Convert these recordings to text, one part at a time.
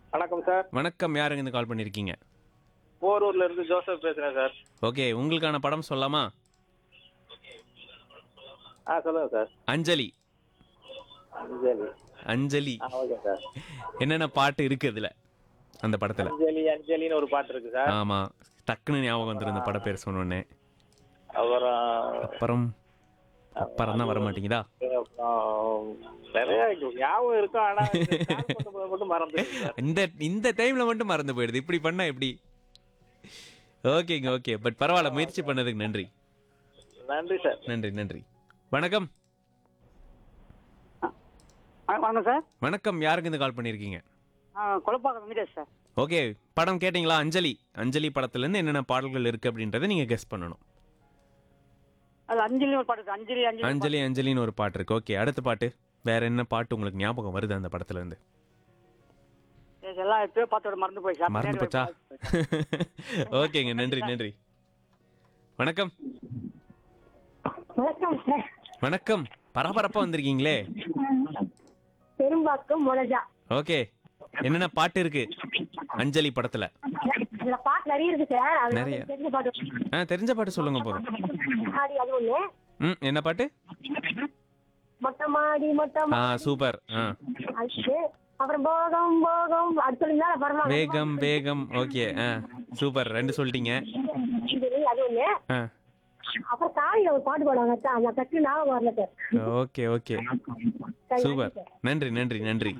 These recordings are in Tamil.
வணக்கம் சார் வணக்கம் யாருங்க இருந்து கால் பண்ணியிருக்கீங்க போரூர்ல இருந்து ஜோசப் பேசுறேன் சார் ஓகே உங்களுக்கான படம் சொல்லலாமா ஆ சொல்லுங்க சார் அஞ்சலி அஞ்சலி அஞ்சலி ஆ ஓகே சார் என்னென்ன பாட்டு இருக்கு இதுல அந்த படத்துல அஞ்சலி அஞ்சலின்னு ஒரு பாட்டு இருக்கு சார் ஆமா டக்குன்னு ஞாபகம் வந்துரும் இந்த பட பேர் சொன்னோடனே அப்புறம் அப்புறம் அப்புறம் தான் வர மாட்டேங்குதா அப்புறம் நிறைய இருக்கு. ஞாபகம் இருக்கும் ஆனா இந்த call பண்ணும்போது மட்டும் மறந்துடுது சார் இந்த இந்த டைம்ல மட்டும் மறந்து போயிடுது இப்படி பண்ணா எப்படி ஓகேங்க ஓகே பட் பரவாயில்ல முயற்சி பண்ணதுக்கு நன்றி நன்றி சார் நன்றி நன்றி வணக்கம் வணக்கம் சார் வணக்கம் யாருக்கு இந்த கால் பண்ணியிருக்கீங்க குழப்பாக்கம் வெங்கடேஷ் சார் ஓகே படம் கேட்டிங்களா அஞ்சலி அஞ்சலி படத்துல இருந்து என்னென்ன பாடல்கள் இருக்கு அப்படின்றத நீங்க கெஸ் பண்ணணும் அது அஞ்சலி ஒரு பாட்டு இருக்கு அஞ்சலி அஞ்சலி அஞ்சலி அஞ்சலின்னு ஒரு பாட்டு இருக்கு ஓகே அடுத்த பாட்டு வேற என்ன பாட்டு உங்களுக்கு ஞாபகம் வருது அந்த படத்துல இருந்து பாட்டு. எல்லாம் எப்பயோ பார்த்தோட மறந்து போயிடுச்சு மறந்து போச்சா ஓகேங்க நன்றி நன்றி வணக்கம் வணக்கம் சார் வணக்கம் பரபரப்பா வந்திருக்கீங்களே பெரும்பாக்கம் மொளஜா ஓகே என்னென்ன பாட்டு இருக்கு அஞ்சலி படத்துல இதுல பாட்டு நிறைய இருக்கு சார் அது நிறைய. வந்து தெரிஞ்ச பாட்டு ஆ தெரிஞ்ச பாட்டு சொல்லுங்க போதும் ஆடி அது ஒண்ணு ம் என்ன பாட்டு மொட்டை மாடி மொட்டை ஆ சூப்பர் ஆ அது அப்புறம் போகம் போகம் அது சொல்லுங்க பரவாயில்ல வேகம் வேகம் ஓகே ஆ சூப்பர் ரெண்டு சொல்லிட்டீங்க இது அது ஒண்ணு ஆ அப்புறம் காலையில ஒரு பாட்டு பாடுவாங்க அதான் அந்த கட்டு ஞாபகம் வரல சார் ஓகே ஓகே சரி, சூப்பர் நன்றி சார். நன்றி நன்றி நன்றி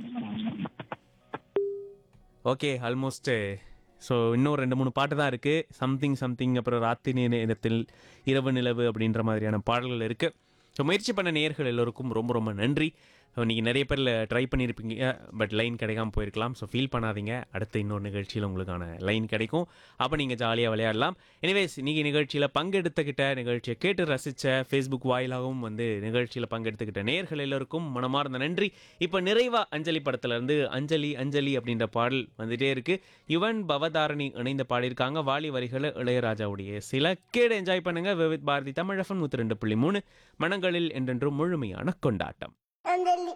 ஓகே ஆல்மோஸ்ட் ஸோ இன்னும் ரெண்டு மூணு பாட்டு தான் இருக்குது சம்திங் சம்திங் அப்புறம் ராத்திரி நேரத்தில் இரவு நிலவு அப்படின்ற மாதிரியான பாடல்கள் இருக்குது ஸோ முயற்சி பண்ண நேயர்கள் எல்லோருக்கும் ரொம்ப ரொம்ப நன்றி நீங்கள் நிறைய பேரில் ட்ரை பண்ணியிருப்பீங்க பட் லைன் கிடைக்காம போயிருக்கலாம் ஸோ ஃபீல் பண்ணாதீங்க அடுத்த இன்னொரு நிகழ்ச்சியில் உங்களுக்கான லைன் கிடைக்கும் அப்போ நீங்கள் ஜாலியாக விளையாடலாம் எனிவேஸ் நீங்கள் நிகழ்ச்சியில் பங்கெடுத்துக்கிட்ட நிகழ்ச்சியை கேட்டு ரசித்த ஃபேஸ்புக் வாயிலாகவும் வந்து நிகழ்ச்சியில் பங்கெடுத்துக்கிட்ட நேயர்கள் எல்லோருக்கும் மனமார்ந்த நன்றி இப்போ நிறைவா அஞ்சலி படத்துலேருந்து அஞ்சலி அஞ்சலி அப்படின்ற பாடல் வந்துட்டே இருக்கு யுவன் பவதாரணி இணைந்த பாடியிருக்காங்க வாலி வரிகளை இளையராஜாவுடைய சில கேடு என்ஜாய் பண்ணுங்க விவித் பாரதி தமிழகம் நூற்றி ரெண்டு புள்ளி மூணு மனங்களில் என்றென்றும் முழுமையான கொண்டாட்டம் அஞ்சலி